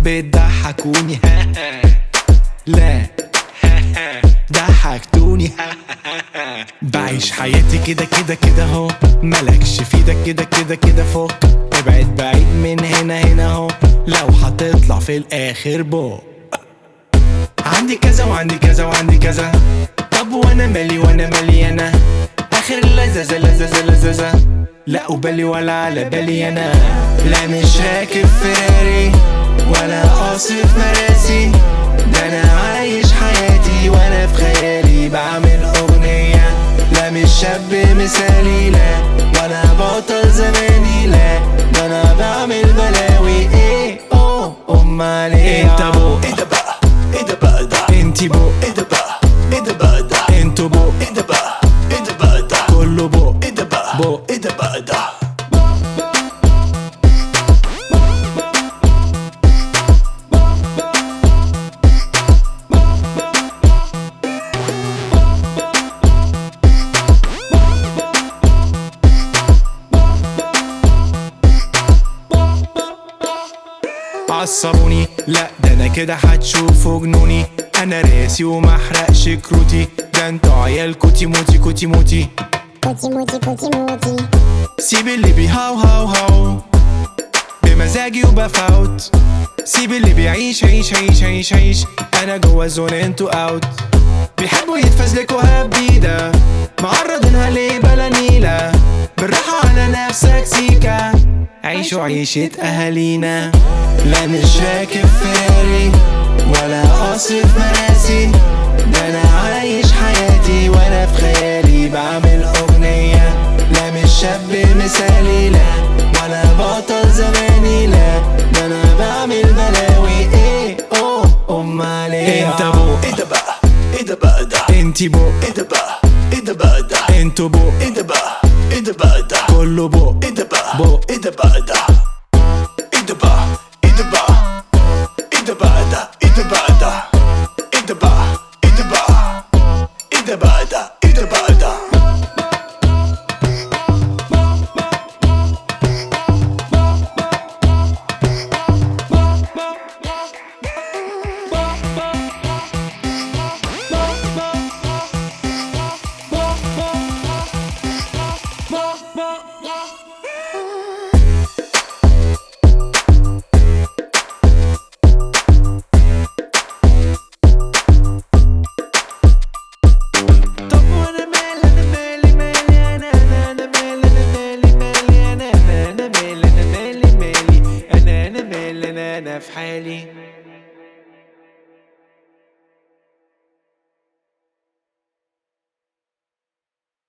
بتضحكوني لا ضحكتوني بعيش حياتي كده كده كده اهو ملكش في ده كده كده كده فوق ابعد بعيد من هنا هنا اهو لو هتطلع في الاخر بو عندي كذا وعندي كذا وعندي كذا طب وانا مالي وانا مالي انا اخر لذذة لذذة لذذة لا قبالي ولا على بالي انا لا مش راكب فيراري ولا قاصف مراسي ده انا عايش حياتي وانا في خيالي بعمل اغنية لا مش شاب مثالي لا ولا بطل زماني لا ده انا بعمل بلاوي ايه اوه امال ايه انت بو ايه ده بقى ايه ده بقى ده انتي بو ايه ده بقى ايه ده بقى ده انتو بو ايه ده بقى ايه ده بقى ده كله بو ايه ده بقى بو. ايه ده بقى ده عصبوني لا ده انا كده هتشوفوا جنوني انا راسي ومحرقش كروتي ده انتوا عيال كوتي موتي كوتي موتي كوتي موتي كوتي موتي سيب اللي بيهاو هاو هاو بمزاجي وبفوت سيب اللي بيعيش عيش عيش عيش عيش انا جوا زون انتوا اوت بيحبوا يتفزلكوا هبيدة معرضينها ليه بلا نيلة بالراحة على نفسك سيكا عيشوا عيشة أهالينا لا مش راكب فيري ولا قاصف مراسي ده أنا عايش حياتي وأنا في خيالي بعمل أغنية لا مش شاب مثالي لا ولا بطل زماني لا ده أنا بعمل بلاوي إيه أوه أمال إيه أنت بو ايه ده بقى ايه ده بقى ده انتي بو ايه ده بقى ايه ده بقى ده انتو بو ايه ده بقى ايه ده بقى ده كله بو ايه ده بقى بو. ايه ده بقى ده ايه ده بقى ايه ده بقى ايه ده بقى ده ايه ده بقى ده ايه ده بقى ايه ده بقى ايه ده بقى ده ايه ده بقى ده طب وانا مالي انا مالي مالي انا انا انا مالي انا مالي مالي انا انا انا مالي انا مالي مالي انا انا مالي انا انا في حالي